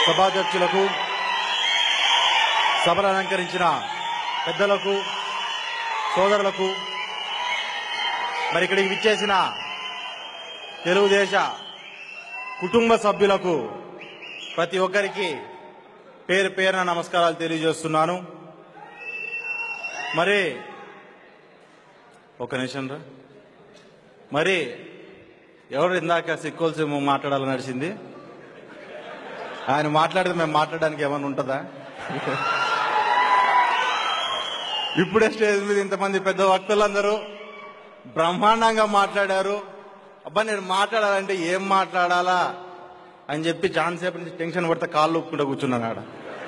సభాధ్యక్షులకు సభను అలంకరించిన పెద్దలకు సోదరులకు మరి ఇక్కడికి విచ్చేసిన తెలుగుదేశ కుటుంబ సభ్యులకు ప్రతి ఒక్కరికి పేరు పేరున నమస్కారాలు తెలియజేస్తున్నాను మరి ఒక నిమిషం రా మరి ఎవరు ఇందాక సిక్కోల్సి మాట్లాడాలని నడిచింది ఆయన మాట్లాడితే మేము మాట్లాడడానికి ఏమైనా ఉంటుందా ఇప్పుడే స్టేజ్ మీద ఇంతమంది పెద్ద వక్తలందరూ బ్రహ్మాండంగా మాట్లాడారు అబ్బా నేను మాట్లాడాలంటే ఏం మాట్లాడాలా అని చెప్పి చాలా సేపు నుంచి టెన్షన్ పడితే కాళ్ళు ఒప్పుకుంటూ కూర్చున్నాను ఆడ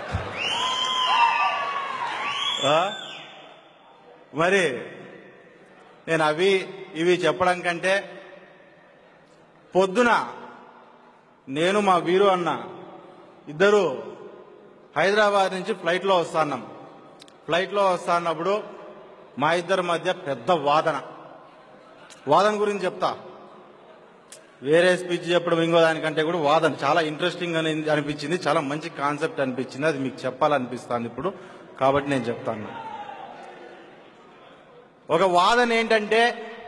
ఆ? మరి నేను అవి ఇవి చెప్పడం కంటే పొద్దున నేను మా వీరు అన్న ఇద్దరు హైదరాబాద్ నుంచి ఫ్లైట్లో వస్తాన్నాం ఫ్లైట్లో వస్తాన్నప్పుడు మా ఇద్దరి మధ్య పెద్ద వాదన వాదన గురించి చెప్తా వేరే స్పీచ్ చెప్పడం ఇంకో దానికంటే కూడా వాదన చాలా ఇంట్రెస్టింగ్ అని అనిపించింది చాలా మంచి కాన్సెప్ట్ అనిపించింది అది మీకు చెప్పాలనిపిస్తుంది ఇప్పుడు కాబట్టి నేను చెప్తాను ఒక వాదన ఏంటంటే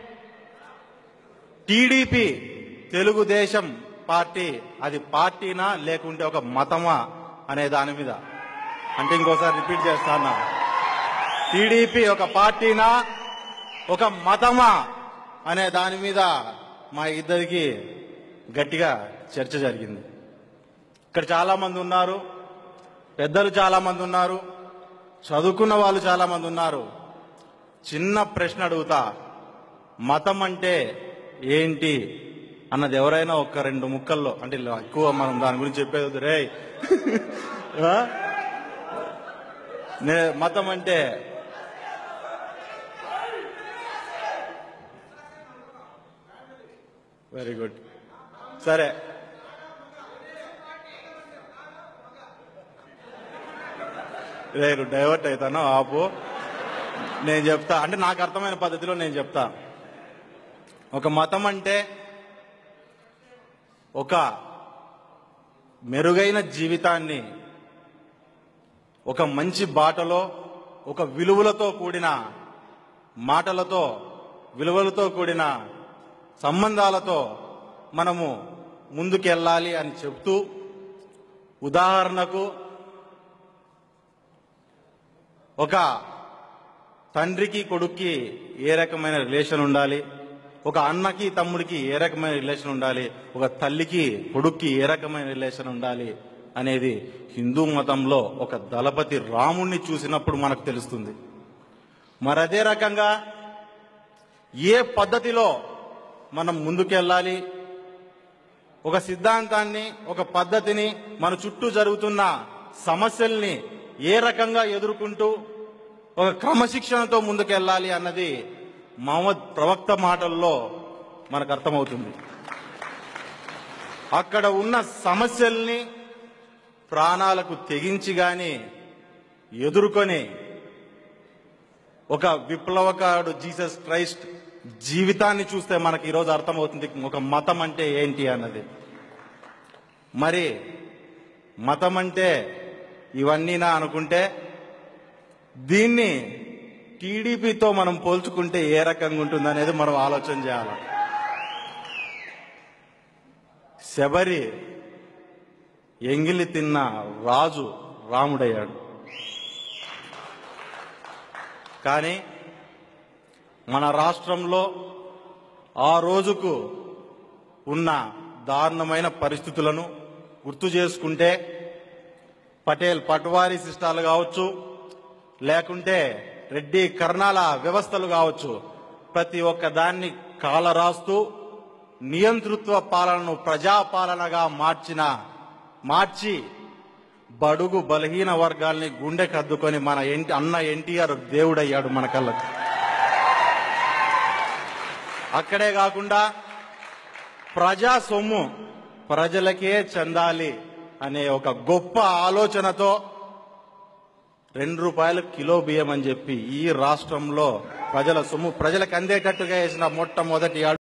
టీడీపీ తెలుగుదేశం పార్టీ అది పార్టీనా లేకుంటే ఒక మతమా అనే దాని మీద అంటే ఇంకోసారి రిపీట్ చేస్తాను టీడీపీ ఒక పార్టీనా ఒక మతమా అనే దాని మీద మా ఇద్దరికి గట్టిగా చర్చ జరిగింది ఇక్కడ చాలా మంది ఉన్నారు పెద్దలు చాలా మంది ఉన్నారు చదువుకున్న వాళ్ళు చాలా మంది ఉన్నారు చిన్న ప్రశ్న అడుగుతా మతం అంటే ఏంటి అన్నది ఎవరైనా ఒక రెండు ముక్కల్లో అంటే ఇలా ఎక్కువ మనం దాని గురించి చెప్పేది వద్దు రే మతం అంటే వెరీ గుడ్ సరే రేరు డైవర్ట్ అవుతాను ఆపు నేను చెప్తా అంటే నాకు అర్థమైన పద్ధతిలో నేను చెప్తా ఒక మతం అంటే ఒక మెరుగైన జీవితాన్ని ఒక మంచి బాటలో ఒక విలువలతో కూడిన మాటలతో విలువలతో కూడిన సంబంధాలతో మనము ముందుకెళ్ళాలి అని చెప్తూ ఉదాహరణకు ఒక తండ్రికి కొడుక్కి ఏ రకమైన రిలేషన్ ఉండాలి ఒక అన్నకి తమ్ముడికి ఏ రకమైన రిలేషన్ ఉండాలి ఒక తల్లికి కొడుక్కి ఏ రకమైన రిలేషన్ ఉండాలి అనేది హిందూ మతంలో ఒక దళపతి రాముణ్ణి చూసినప్పుడు మనకు తెలుస్తుంది మరి అదే రకంగా ఏ పద్ధతిలో మనం ముందుకెళ్ళాలి ఒక సిద్ధాంతాన్ని ఒక పద్ధతిని మన చుట్టూ జరుగుతున్న సమస్యల్ని ఏ రకంగా ఎదుర్కొంటూ ఒక క్రమశిక్షణతో ముందుకెళ్ళాలి అన్నది మహమ్మద్ ప్రవక్త మాటల్లో మనకు అర్థమవుతుంది అక్కడ ఉన్న సమస్యల్ని ప్రాణాలకు తెగించి గాని ఎదుర్కొని ఒక విప్లవకారుడు జీసస్ క్రైస్ట్ జీవితాన్ని చూస్తే మనకి ఈరోజు అర్థమవుతుంది ఒక మతం అంటే ఏంటి అన్నది మరి మతం అంటే ఇవన్నీనా అనుకుంటే దీన్ని టీడీపీతో మనం పోల్చుకుంటే ఏ రకంగా ఉంటుంది అనేది మనం ఆలోచన చేయాలి శబరి ఎంగిలి తిన్న రాజు రాముడయ్యాడు కానీ మన రాష్ట్రంలో ఆ రోజుకు ఉన్న దారుణమైన పరిస్థితులను గుర్తు చేసుకుంటే పటేల్ పట్వారీ సిస్టాలు కావచ్చు లేకుంటే రెడ్డి కర్ణాల వ్యవస్థలు కావచ్చు ప్రతి ఒక్క దాన్ని కాలరాస్తూ నియంతృత్వ పాలనను ప్రజాపాలనగా మార్చిన మార్చి బడుగు బలహీన వర్గాల్ని గుండె కద్దుకొని మన ఎన్టీ అన్న ఎన్టీఆర్ దేవుడయ్యాడు మన కళ్ళకు అక్కడే కాకుండా ప్రజా సొమ్ము ప్రజలకే చెందాలి అనే ఒక గొప్ప ఆలోచనతో రెండు రూపాయలు కిలో బియ్యం అని చెప్పి ఈ రాష్ట్రంలో ప్రజల సొమ్ము ప్రజలకు అందేటట్టుగా వేసిన మొట్టమొదటి అడుగు